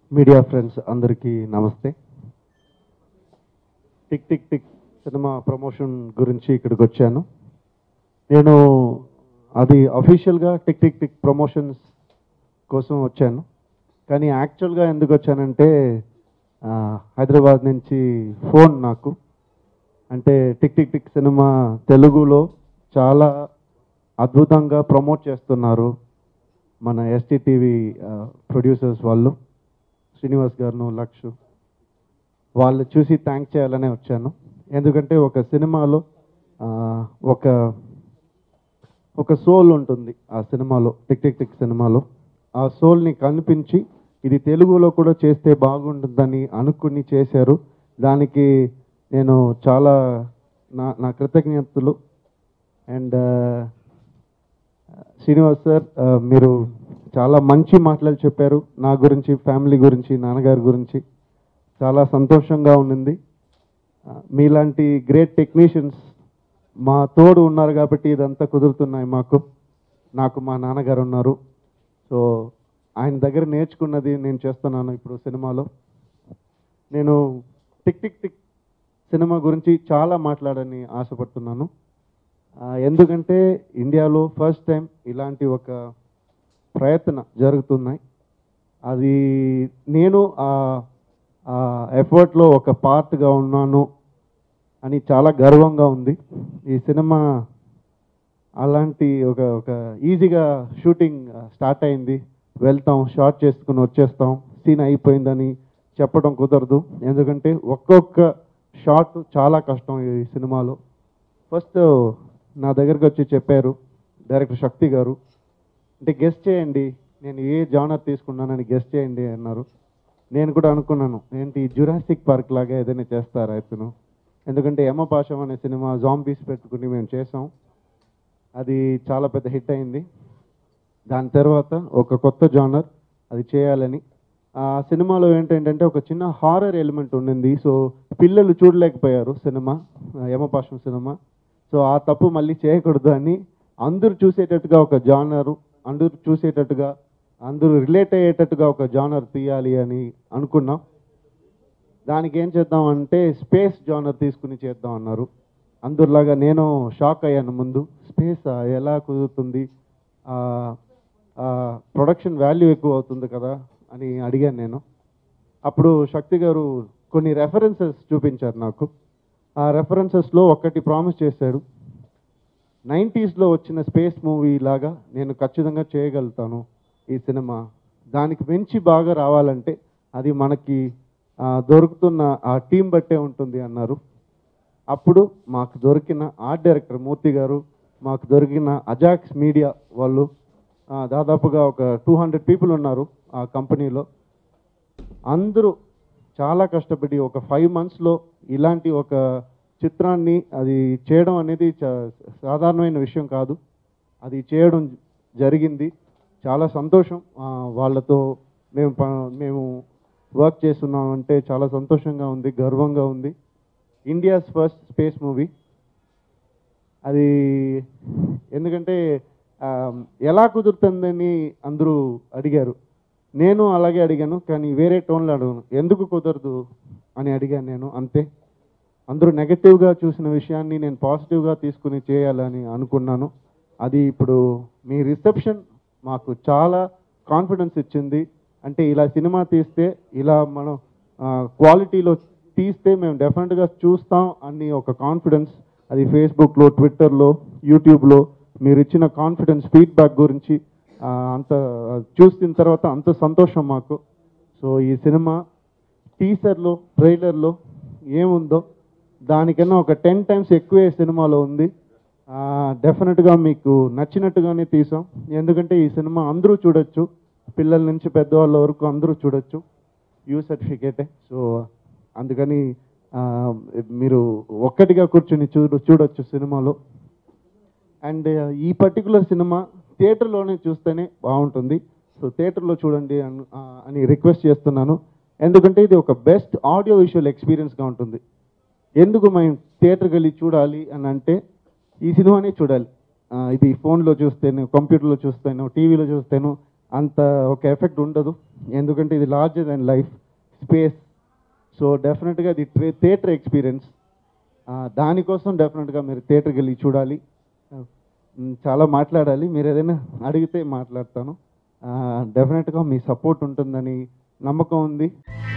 media friends అందరికీ నమస్తే tick tick tick cinema promotion గురించి ఇక్కడికి వచ్చాను నేను అది అఫీషియల్గా టిక్ టిక్ టిక్ ప్రమోషన్స్ కోసం వచ్చాను కానీ యాక్చువల్గా ఎందుకు వచ్చానంటే ఆ, హైదరాబాద్ నుంచి ఫోన్ నాకు అంటే టిక్ టిక్ టిక్ సినిమా తెలుగులో చాలా అద్భుతంగా ప్రమోట్ చేస్తున్నారు మన ఎస్టీ టీవీ ప్రొడ్యూసర్స్ వాళ్ళు శ్రీనివాస్ గారును లక్ష్ వాళ్ళు చూసి థ్యాంక్ చేయాలనే వచ్చాను ఎందుకంటే ఒక సినిమాలో ఆ, ఒక ఒక సోల్ ఉంటుంది ఆ సినిమాలో టిక్ టిక్ టిక్ సినిమాలో ఆ సోల్ని కనిపించి ఇది తెలుగులో కూడా చేస్తే బాగుంటుందని అనుకుని చేశారు దానికి నేను చాలా నా నా కృతజ్ఞతలు అండ్ శ్రీనివాస్ సార్ ఆ, మీరు చాలా మంచి మాటలు చెప్పారు నా గురించి ఫ్యామిలీ గురించి నాన్నగారి గురించి చాలా సంతోషంగా ఉండింది ఆ, మీలాంటి గ్రేట్ టెక్నీషియన్స్ మా తోడు ఉన్నారు కాబట్టి ఇదంతా కుదురుతున్నాయి మాకు నాకు మా నాన్నగారు ఉన్నారు సో ఆయన దగ్గర నేర్చుకున్నది నేను చేస్తున్నాను ఇప్పుడు సినిమాలో నేను టిక్ టిక్ టిక్ సినిమా గురించి చాలా మాట్లాడని ఆశపడుతున్నాను ఆ, ఎందుకంటే ఇండియాలో ఫస్ట్ టైం ఇలాంటి ఒక ప్రయత్న జరుగుతున్నాయి అది నేను ఆ ఎఫర్ట్లో ఒక పార్ట్గా ఉన్నాను అని చాలా గర్వంగా ఉంది ఈ సినిమా అలాంటి ఒక ఒక ఈజీగా షూటింగ్ స్టార్ట్ అయింది వెళ్తాం షార్ట్ చేసుకుని వచ్చేస్తాం సీన్ అయిపోయిందని చెప్పడం కుదరదు ఎందుకంటే ఒక్కొక్క షాట్ చాలా కష్టం ఈ సినిమాలో ఫస్ట్ నా దగ్గరికి వచ్చి చెప్పారు డైరెక్టర్ శక్తి గారు అంటే గెస్ట్ చేయండి నేను ఏ జానర్ తీసుకున్నానని గెస్ట్ చేయండి అన్నారు నేను కూడా అనుకున్నాను ఏంటి జురాసిక్ పార్క్ లాగా ఏదైనా చేస్తారా ఇతను ఎందుకంటే యమపాశం అనే సినిమా జాంబీస్ పెట్టుకుని మేము చేసాం అది చాలా పెద్ద హిట్ అయింది దాని తర్వాత ఒక కొత్త జానర్ అది చేయాలని ఆ సినిమాలో ఏంటంటే ఒక చిన్న హారర్ ఎలిమెంట్ ఉండింది సో పిల్లలు చూడలేకపోయారు సినిమా ఆ యమపాశం సినిమా సో ఆ తప్పు మళ్ళీ చేయకూడదు అని అందరూ చూసేటట్టుగా ఒక జానరు అందరూ చూసేటట్టుగా అందరూ రిలేట్ అయ్యేటట్టుగా ఒక జానర్ తీయాలి అని అనుకున్నాం దానికి ఏం చేద్దాం అంటే స్పేస్ జానర్ తీసుకుని చేద్దాం అన్నారు అందులాగా నేను షాక్ అయ్యాను ముందు స్పేస్ ఎలా కుదురుతుంది ప్రొడక్షన్ వాల్యూ ఎక్కువ అవుతుంది కదా అని అడిగాను నేను అప్పుడు శక్తి గారు కొన్ని రెఫరెన్సెస్ చూపించారు నాకు ఆ రెఫరెన్సెస్లో ఒక్కటి ప్రామిస్ చేశాడు నైంటీస్లో వచ్చిన స్పేస్ మూవీ లాగా నేను ఖచ్చితంగా చేయగలుగుతాను ఈ సినిమా దానికి మించి బాగా రావాలంటే అది మనకి ఆ, దొరుకుతున్న ఆ టీం బట్టే ఉంటుంది అన్నారు అప్పుడు మాకు దొరికిన ఆర్ట్ డైరెక్టర్ మూర్తి గారు మాకు దొరికిన అజాక్స్ మీడియా వాళ్ళు ఆ, దాదాపుగా ఒక టూ హండ్రెడ్ పీపుల్ ఉన్నారు ఆ కంపెనీలో అందరూ చాలా కష్టపడి ఒక ఫైవ్ మంత్స్లో ఇలాంటి ఒక చిత్రాన్ని అది చేయడం అనేది చా- సాధారణమైన విషయం కాదు అది చేయడం జరిగింది చాలా సంతోషం ఆ, వాళ్ళతో మేము ప- మేము వర్క్ చేస్తున్నాం అంటే చాలా సంతోషంగా ఉంది గర్వంగా ఉంది ఇండియాస్ ఫస్ట్ స్పేస్ మూవీ అది ఎందుకంటే ఆ, ఎలా కుదురుతుందని అందరూ అడిగారు నేను అలాగే అడిగాను కానీ వేరే టోన్లో అడగను ఎందుకు కుదరదు అని అడిగాను నేను అంతే అందరూ నెగటివ్గా చూసిన విషయాన్ని నేను పాజిటివ్గా తీసుకుని చేయాలని అనుకున్నాను అది ఇప్పుడు మీ రిసెప్షన్ మాకు చాలా కాన్ఫిడెన్స్ ఇచ్చింది అంటే ఇలా సినిమా తీస్తే ఇలా మనం క్వాలిటీలో తీస్తే మేము డెఫినెట్గా చూస్తాం అని ఒక కాన్ఫిడెన్స్ అది ఫేస్బుక్లో ట్విట్టర్లో యూట్యూబ్లో మీరు ఇచ్చిన కాన్ఫిడెన్స్ ఫీడ్బ్యాక్ గురించి ఆ, అంత చూసిన తర్వాత అంత సంతోషం మాకు సో ఈ సినిమా టీజర్లో ట్రైలర్లో ఏముందో దానికన్నా ఒక టెన్ టైమ్స్ ఎక్కువే సినిమాలో ఉంది డెఫినెట్గా మీకు నచ్చినట్టుగానే తీసాం ఎందుకంటే ఈ సినిమా అందరూ చూడొచ్చు పిల్లల నుంచి పెద్దవాళ్ళ వరకు అందరూ చూడొచ్చు యూ సర్టిఫికేటే సో అందుకని ఆ, మీరు ఒక్కటిగా కూర్చుని చూడ చూడొచ్చు సినిమాలో అండ్ ఈ పర్టికులర్ సినిమా థియేటర్లోనే చూస్తేనే బాగుంటుంది సో థియేటర్లో చూడండి అన్- ఆ, అని రిక్వెస్ట్ చేస్తున్నాను ఎందుకంటే ఇది ఒక బెస్ట్ ఆడియో విజువల్ ఎక్స్పీరియన్స్గా ఉంటుంది ఎందుకు మేము థియేటర్కి వెళ్ళి చూడాలి అని అంటే ఈ సినిమానే చూడాలి ఆ, ఇది ఫోన్లో చూస్తేను కంప్యూటర్లో చూస్తేను టీవీలో చూస్తేను అంత ఒక ఎఫెక్ట్ ఉండదు ఎందుకంటే ఇది larger than life space so డెఫినెట్గా ఇది థియేటర్ ఎక్స్పీరియన్స్ దానికోసం డెఫినెట్గా మీరు థియేటర్కి వెళ్ళి చూడాలి మ్, చాలా మాట్లాడాలి మీరు ఏదైనా అడిగితే మాట్లాడతాను డెఫినెట్గా మీ సపోర్ట్ ఉంటుందని నమ్మకం ఉంది